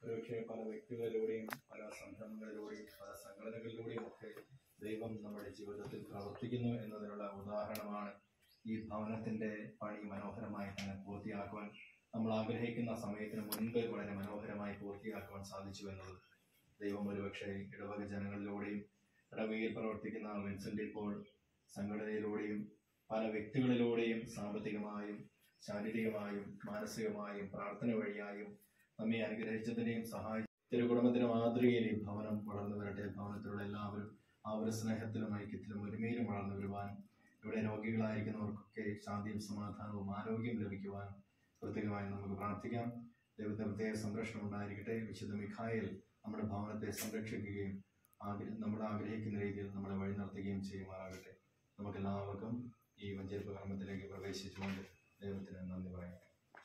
ഒരുപക്ഷെ പല വ്യക്തികളിലൂടെയും പല സംരംഭങ്ങളിലൂടെയും പല സംഘടനകളിലൂടെയും ഒക്കെ ദൈവം നമ്മുടെ ജീവിതത്തിൽ പ്രവർത്തിക്കുന്നു എന്നതിനുള്ള ഉദാഹരണമാണ് ഈ ഭവനത്തിന്റെ പണി മനോഹരമായി തന്നെ പൂർത്തിയാക്കുവാൻ നമ്മൾ ആഗ്രഹിക്കുന്ന സമയത്തിന് മുൻപ് വളരെ മനോഹരമായി പൂർത്തിയാക്കുവാൻ സാധിച്ചു എന്നത് ദൈവം ഒരുപക്ഷെ ഇടവക ജനങ്ങളിലൂടെയും ഇടവകയിൽ പ്രവർത്തിക്കുന്ന വിൻസെന്റ് ഇപ്പോൾ സംഘടനയിലൂടെയും പല വ്യക്തികളിലൂടെയും സാമ്പത്തികമായും ശാരീരികമായും മാനസികമായും പ്രാർത്ഥന വഴിയായും നമ്മെ അനുഗ്രഹിച്ചതിനെയും സഹായിച്ചു തിരുകുടുംബത്തിന് മാതൃകയിൽ ഈ ഭവനം വളർന്നു വരട്ടെ ഭവനത്തിലുള്ള എല്ലാവരും ആ ഒരു സ്നേഹത്തിലും ഐക്യത്തിലും ഒരുമയിലും വളർന്നു വരുവാനും ഇവിടെ രോഗികളായിരിക്കുന്നവർക്കൊക്കെ ശാന്തിയും സമാധാനവും ആരോഗ്യം ലഭിക്കുവാനും പ്രത്യേകമായി നമുക്ക് പ്രാർത്ഥിക്കാം ദൈവത്തെ പ്രത്യേക സംരക്ഷണം ഉണ്ടായിരിക്കട്ടെ വിശുദ്ധ മിഖായിൽ നമ്മുടെ ഭവനത്തെ സംരക്ഷിക്കുകയും ആഗ്ര- നമ്മൾ ആഗ്രഹിക്കുന്ന രീതിയിൽ നമ്മളെ വഴി നടത്തുകയും ചെയ്യുമാറാകട്ടെ നമുക്കെല്ലാവർക്കും ഈ വഞ്ചരിപ്പ് കർമ്മത്തിലേക്ക് പ്രവേശിച്ചുകൊണ്ട് ദൈവത്തിന് നന്ദി പറയാം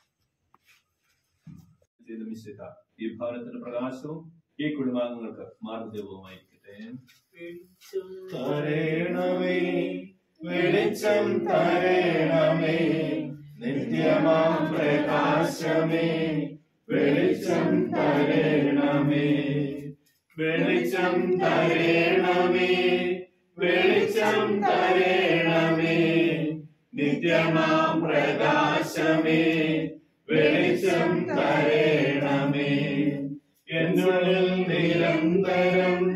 ചെയ്ത മിശ്രിത ഈ ഭവനത്തിന്റെ പ്രകാശവും ഈ കുടുംബാംഗങ്ങൾക്ക് മാർഗദീപവുമായിരിക്കട്ടെ തരേണമേ വെളിച്ചം തരേണമേ നിത്യമാം പ്രകാശമേ വെളിച്ചം തരേണമേ വെളിച്ചം തരേണമേ വെളിച്ചം തരേണമേ നിത്യമാം പ്രകാശമേ വെളിച്ചം തരേണമേ എന്നുള്ളിൽ നിരന്തരം